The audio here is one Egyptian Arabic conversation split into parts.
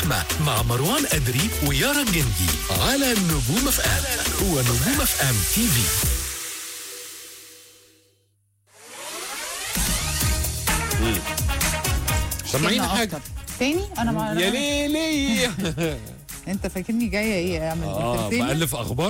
اللحمة مع مروان أدري ويارا الجندي على نجوم اف ام هو نجوم اف ام تي في سمعيني كلمة حاجه أكتر. تاني انا ما يا ليلي انت فاكرني جايه ايه اعمل اه تاني بألف اخبار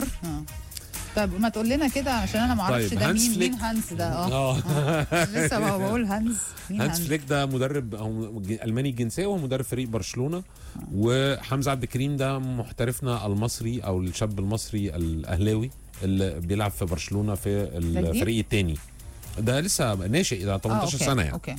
طب ما تقول لنا كده عشان انا ما اعرفش طيب، ده هانس مين فليك. مين هانس ده اه اه لسه بقى بقول هانس مين هانس فليك ده مدرب او ج- الماني الجنسيه ومدرب فريق برشلونه وحمزه عبد الكريم ده محترفنا المصري او الشاب المصري الاهلاوي اللي بيلعب في برشلونه في جديد؟ الفريق الثاني ده لسه ناشئ ده آه، 18 أوكي، سنه يعني اوكي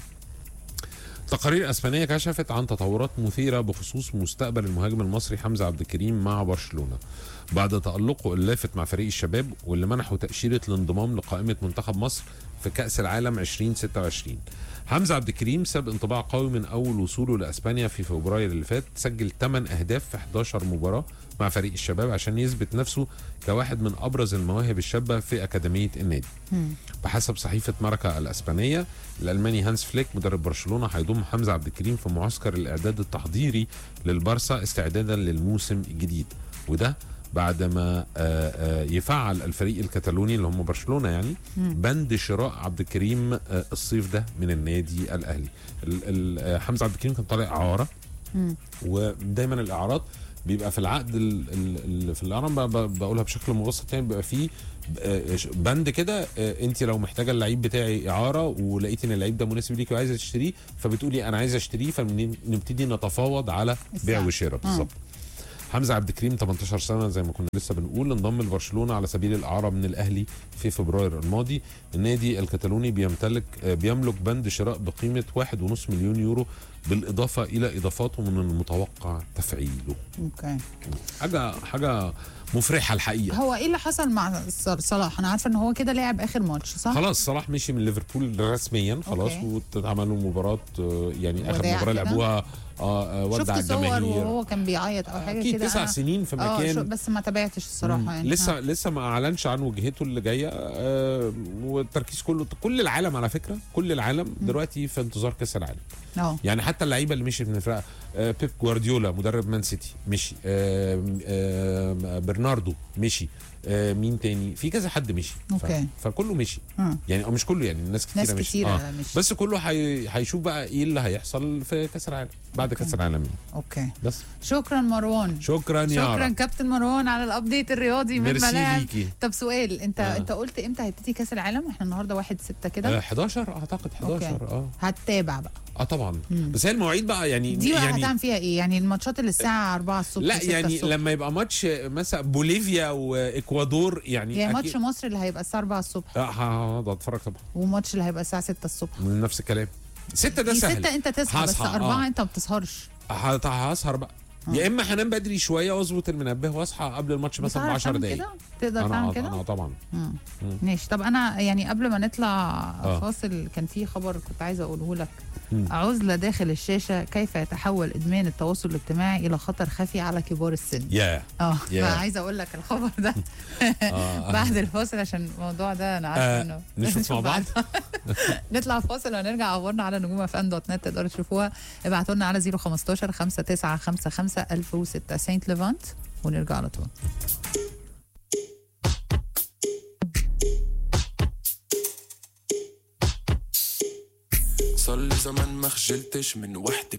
تقارير اسبانيه كشفت عن تطورات مثيره بخصوص مستقبل المهاجم المصري حمزه عبد الكريم مع برشلونه بعد تالقه اللافت مع فريق الشباب واللي منحه تاشيره الانضمام لقائمه منتخب مصر في كاس العالم 2026 حمزه عبد الكريم ساب انطباع قوي من اول وصوله لاسبانيا في فبراير اللي فات سجل 8 اهداف في 11 مباراه مع فريق الشباب عشان يثبت نفسه كواحد من ابرز المواهب الشابه في اكاديميه النادي بحسب صحيفة ماركا الأسبانية الألماني هانس فليك مدرب برشلونة هيضم حمزة عبد الكريم في معسكر الإعداد التحضيري للبارسا استعدادا للموسم الجديد وده بعد ما آه، آه، يفعل الفريق الكتالوني اللي هم برشلونة يعني بند شراء عبد الكريم آه، الصيف ده من النادي الأهلي ال- ال- آه، حمزة عبد الكريم كان طالع إعارة ودايما الاعارات بيبقى في العقد ال- ال- ال- في الاعاره ب- ب- بقولها بشكل مبسط يعني بيبقى فيه آه، ش- بند كده آه، انت لو محتاجه اللعيب بتاعي اعاره ولقيت ان اللعيب ده مناسب ليكي وعايزه تشتريه فبتقولي انا عايزه اشتريه فنبتدي نتفاوض على بيع السعر. وشراء بالظبط حمزه عبد الكريم 18 سنه زي ما كنا لسه بنقول انضم لبرشلونه على سبيل الاعاره من الاهلي في فبراير الماضي النادي الكتالوني بيمتلك آه، بيملك بند شراء بقيمه 1.5 مليون يورو بالاضافه الى اضافاته من المتوقع تفعيله اوكي حاجه حاجه مفرحه الحقيقه هو ايه اللي حصل مع ص- صلاح انا عارفه ان هو كده لعب اخر ماتش صح خلاص صلاح مشي من ليفربول رسميا خلاص أوكي. واتعملوا مباراه آه، يعني اخر وداع مباراه كده؟ لعبوها اه آه، ودع شفت صور الجماهير وهو كان بيعيط او حاجه اكيد كده تسع أنا- سنين في اه شو- مكان بس ما تابعتش الصراحه يعني لسه ها. لسه ما اعلنش عن وجهته اللي جايه آه والتركيز كله كل العالم على فكره كل العالم دلوقتي في انتظار كاس العالم اه يعني حتى اللعيبه اللي مشيت من الفرقه آه بيب جوارديولا مدرب مان سيتي مشي آه آه برناردو مشي آه مين تاني في كذا حد مشي ف- أوكي. فكله مشي مم. يعني او مش كله يعني الناس كتيره ناس مشي كتيرة مشي. بس كله هي- هيشوف بقى ايه اللي هيحصل في كاس العالم بعد كاس العالم اوكي بس شكرا مروان شكرا يا شكرا عرب. كابتن مروان على الابديت الرياضي من ميرسي الملاعب ليكي. طب سؤال انت آه. انت قلت امتى هيبتدي كاس العالم احنا النهارده 1 6 آه كده 11 اعتقد 11 أوكي. اه هتتابع بقى اه طبعا بس هي المواعيد بقى يعني دي بقى يعني هتعمل فيها ايه يعني الماتشات اللي الساعه 4 الصبح لا 6 يعني الصبح. لما يبقى ماتش مثلا بوليفيا واكوادور يعني هي أكيد- ماتش مصر اللي هيبقى الساعه 4 الصبح اه هقعد اتفرج طبعا وماتش اللي هيبقى الساعه 6 الصبح من نفس الكلام ستة ده دي سهل 6 انت تصحى بس هصحى، 4 آه. انت ما بتسهرش هت- هسهر بقى يا اما هنام بدري شويه واظبط المنبه واصحى قبل الماتش مثلا ب بتعرف 10 تعمل دقايق كده؟ تقدر انا تعمل آه، كده انا طبعا ماشي طب انا يعني قبل ما نطلع آه. فاصل كان في خبر كنت عايزه اقوله لك مم. عزله داخل الشاشه كيف يتحول ادمان التواصل الاجتماعي الى خطر خفي على كبار السن يا اه يا. فعايزه اقول لك الخبر ده آه. بعد الفاصل عشان الموضوع ده انا عارفه آه، انه نشوف مع بعض. نطلع فاصل ونرجع اخبارنا على نجوم اف ام دوت نت تقدروا تشوفوها ابعتوا لنا على 015 5955 1006 سانت ليفانت ونرجع على طول صار لي زمان ما خجلتش من وحدة